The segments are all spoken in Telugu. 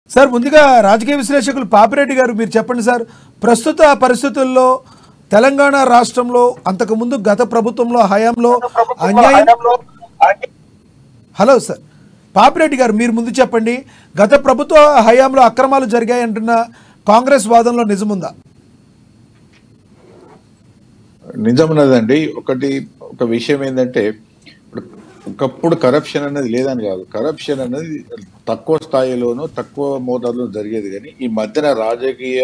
సార్ ముందుగా రాజకీయ విశ్లేషకులు పాపిరెడ్డి గారు మీరు చెప్పండి సార్ ప్రస్తుత పరిస్థితుల్లో తెలంగాణ రాష్ట్రంలో అంతకుముందు గత ప్రభుత్వంలో హయాంలో అన్యాయం హలో సార్ పాపిరెడ్డి గారు మీరు ముందు చెప్పండి గత ప్రభుత్వ హయాంలో అక్రమాలు జరిగాయంటున్న కాంగ్రెస్ వాదనలో నిజముందా నిజమున్నదండి ఒకటి ఒక విషయం ఏంటంటే ఇప్పుడు ఒకప్పుడు కరప్షన్ అనేది లేదని కాదు కరప్షన్ అనేది తక్కువ స్థాయిలోనూ తక్కువ మోతాదులో జరిగేది కానీ ఈ మధ్యన రాజకీయ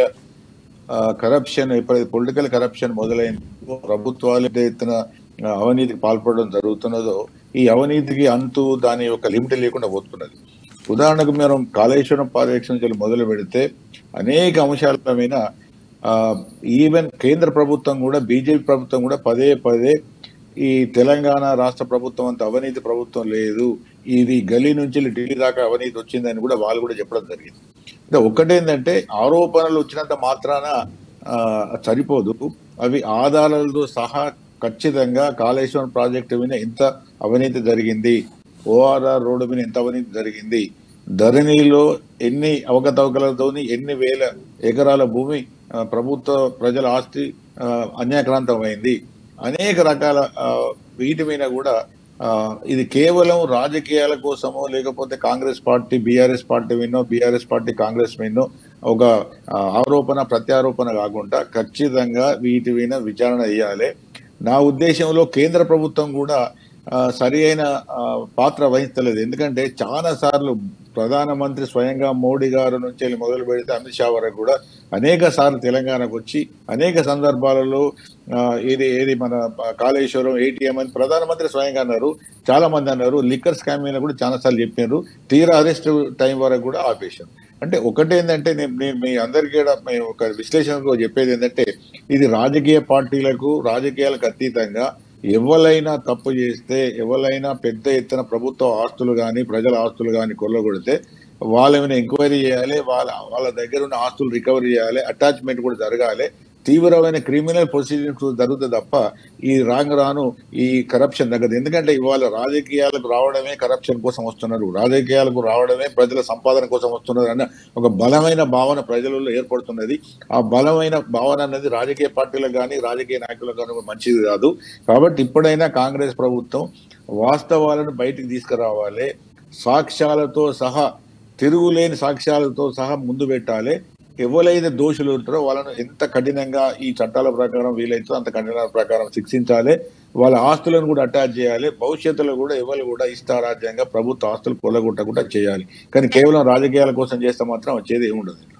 కరప్షన్ ఎప్పుడైతే పొలిటికల్ కరప్షన్ మొదలైందో ప్రభుత్వాలు పెద్ద ఎత్తున ఆ, అవినీతికి పాల్పడడం జరుగుతున్నదో ఈ అవినీతికి అంతు దాని యొక్క లిమిట్ లేకుండా పోతున్నది ఉదాహరణకు మనం కాళేశ్వరం ప్రాజెక్ట్ నుంచి మొదలు పెడితే అనేక అంశాల మీద ఆ, ఈవెన్ కేంద్ర ప్రభుత్వం కూడా బీజేపీ ప్రభుత్వం కూడా పదే పదే ఈ తెలంగాణ రాష్ట్ర ప్రభుత్వం అంత అవినీతి ప్రభుత్వం లేదు ఇది గల్లీ నుంచి ఢిల్లీ దాకా అవినీతి వచ్చిందని కూడా వాళ్ళు కూడా చెప్పడం జరిగింది అంటే ఒకటేంటంటే ఆరోపణలు వచ్చినంత మాత్రాన ఆ, సరిపోదు అవి ఆధారాలతో సహా ఖచ్చితంగా కాళేశ్వరం ప్రాజెక్టు మీద ఎంత అవినీతి జరిగింది ఓఆర్ఆర్ రోడ్డు మీద ఎంత అవినీతి జరిగింది ధరణిలో ఎన్ని అవకతవకలతోని ఎన్ని వేల ఎకరాల భూమి ఆ, ప్రభుత్వ ప్రజల ఆస్తి ఆ, అన్యాక్రాంతమైంది అనేక రకాల ఆ, వీటి మీద కూడా ఆ, ఇది కేవలం రాజకీయాల కోసమో లేకపోతే కాంగ్రెస్ పార్టీ బీఆర్ఎస్ పార్టీ విన్నో బీఆర్ఎస్ పార్టీ కాంగ్రెస్ విన్నో ఒక ఆ, ఆరోపణ ప్రత్యారోపణ కాకుండా ఖచ్చితంగా వీటి మీద విచారణ చేయాలి నా ఉద్దేశంలో కేంద్ర ప్రభుత్వం కూడా ఆ, సరి అయిన ఆ, పాత్ర వహిస్తలేదు ఎందుకంటే చాలా సార్లు ప్రధానమంత్రి స్వయంగా మోడీ గారు నుంచి వెళ్ళి మొదలు పెడితే అమిత్ షా వరకు కూడా అనేక సార్లు తెలంగాణకు వచ్చి అనేక సందర్భాలలో ఆ, ఏది ఏది మన ఆ, కాళేశ్వరం ఏటీఎం అని ప్రధానమంత్రి స్వయంగా అన్నారు చాలా మంది అన్నారు లిక్కర్ స్కామ్ మీద కూడా చాలా సార్లు చెప్పారు తీరా అరెస్ట్ టైం వరకు కూడా ఆపేశారు అంటే ఒకటేంటంటే నేను నేను మీ అందరికీ కూడా మేము ఒక విశ్లేషణకు చెప్పేది ఏంటంటే ఇది రాజకీయ పార్టీలకు రాజకీయాలకు అతీతంగా ఎవరైనా తప్పు చేస్తే ఎవరైనా పెద్ద ఎత్తున ప్రభుత్వ ఆస్తులు కానీ ప్రజల ఆస్తులు కానీ కొల్లగొడితే వాళ్ళ మీద ఎంక్వైరీ చేయాలి వాళ్ళ వాళ్ళ దగ్గర ఉన్న ఆస్తులు రికవరీ చేయాలి అటాచ్మెంట్ కూడా జరగాలి తీవ్రమైన క్రిమినల్ ప్రొసీడింగ్స్ జరుగుతుంది తప్ప ఈ రాంగ్ రాను ఈ కరప్షన్ తగ్గదు ఎందుకంటే ఇవాళ రాజకీయాలకు రావడమే కరప్షన్ కోసం వస్తున్నారు రాజకీయాలకు రావడమే ప్రజల సంపాదన కోసం వస్తున్నారు అన్న ఒక బలమైన భావన ప్రజలలో ఏర్పడుతున్నది ఆ బలమైన భావన అనేది రాజకీయ పార్టీలకు కానీ రాజకీయ నాయకులకు కానీ మంచిది కాదు కాబట్టి ఇప్పుడైనా కాంగ్రెస్ ప్రభుత్వం వాస్తవాలను బయటికి తీసుకురావాలి సాక్ష్యాలతో సహా తిరుగులేని సాక్ష్యాలతో సహా ముందు పెట్టాలి ఎవరైతే దోషులు ఉంటారో వాళ్ళను ఎంత కఠినంగా ఈ చట్టాల ప్రకారం వీలైతే అంత కఠిన ప్రకారం శిక్షించాలి వాళ్ళ ఆస్తులను కూడా అటాచ్ చేయాలి భవిష్యత్తులో కూడా ఎవరు కూడా ఇష్టారాజ్యంగా ప్రభుత్వ ఆస్తులు కొల్లగొట్టకుండా చేయాలి కానీ కేవలం రాజకీయాల కోసం చేస్తే మాత్రం వచ్చేది ఏముండదు